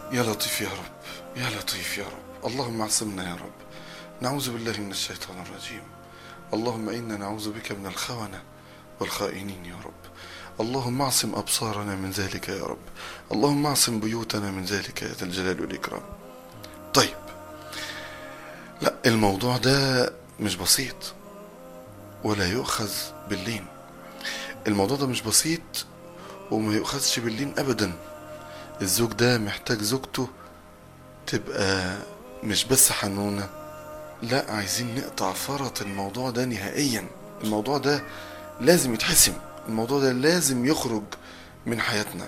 يا لطيف يا رب يا لطيف يا رب اللهم اعصمنا يا رب نعوذ بالله من الشيطان الرجيم اللهم إنا نعوذ بك من الخونة والخائنين يا رب اللهم اعصم أبصارنا من ذلك يا رب اللهم اعصم بيوتنا من ذلك يا ذا الجلال والإكرام طيب لا الموضوع ده مش بسيط ولا يؤخذ باللين الموضوع ده مش بسيط وما يؤخذش باللين أبدا الزوج ده محتاج زوجته تبقى مش بس حنونة لا عايزين نقطع فرط الموضوع ده نهائيا الموضوع ده لازم يتحسم الموضوع ده لازم يخرج من حياتنا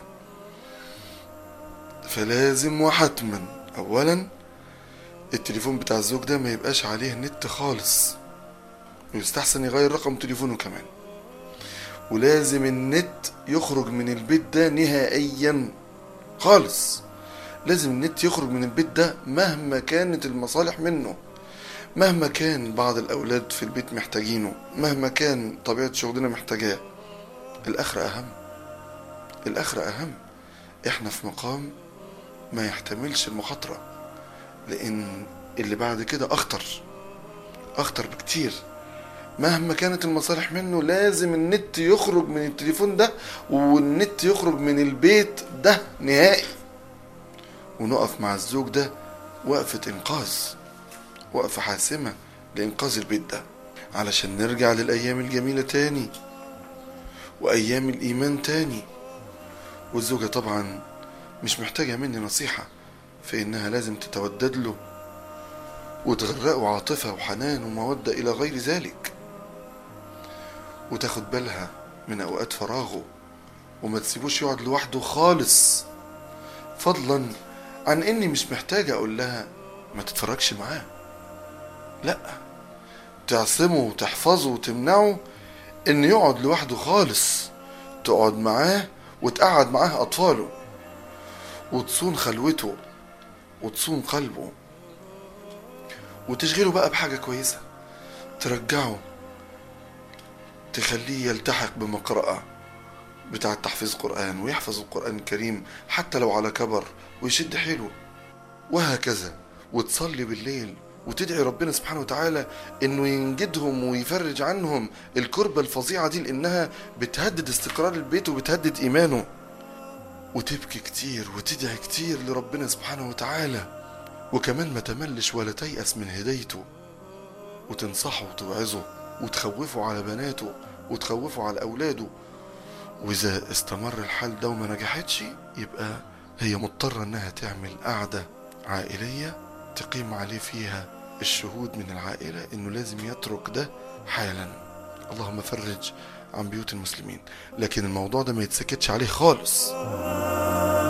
فلازم وحتما اولا التليفون بتاع الزوج ده ما يبقاش عليه نت خالص ويستحسن يغير رقم تليفونه كمان ولازم النت يخرج من البيت ده نهائيا خالص لازم النت يخرج من البيت ده مهما كانت المصالح منه مهما كان بعض الأولاد في البيت محتاجينه مهما كان طبيعة شغلنا محتاجاه الآخرة أهم الآخرة أهم إحنا في مقام ما يحتملش المخاطرة لأن اللي بعد كده أخطر أخطر بكتير مهما كانت المصالح منه لازم النت يخرج من التليفون ده والنت يخرج من البيت ده نهائي ونقف مع الزوج ده وقفة إنقاذ وقفة حاسمة لإنقاذ البيت ده علشان نرجع للأيام الجميلة تاني وأيام الإيمان تاني والزوجة طبعا مش محتاجة مني نصيحة في إنها لازم تتودد له وتغرقه عاطفة وحنان ومودة إلى غير ذلك وتاخد بالها من أوقات فراغه وما تسيبوش يقعد لوحده خالص فضلا عن إني مش محتاجة أقول لها ما تتفرجش معاه لا تعصمه وتحفظه وتمنعه إنه يقعد لوحده خالص تقعد معاه وتقعد معاه أطفاله وتصون خلوته وتصون قلبه وتشغله بقى بحاجة كويسة ترجعه تخليه يلتحق بمقرأة بتاعة تحفيظ قرآن ويحفظ القرآن الكريم حتى لو على كبر ويشد حيله وهكذا وتصلي بالليل وتدعي ربنا سبحانه وتعالى انه ينجدهم ويفرج عنهم الكربة الفظيعة دي لانها بتهدد استقرار البيت وبتهدد ايمانه وتبكي كتير وتدعي كتير لربنا سبحانه وتعالى وكمان ما تملش ولا تيأس من هدايته وتنصحه وتوعظه وتخوفه على بناته وتخوفه على أولاده وإذا استمر الحال ده وما نجحتش يبقى هي مضطرة إنها تعمل قعدة عائلية تقيم عليه فيها الشهود من العائلة إنه لازم يترك ده حالا اللهم فرج عن بيوت المسلمين لكن الموضوع ده ما يتسكتش عليه خالص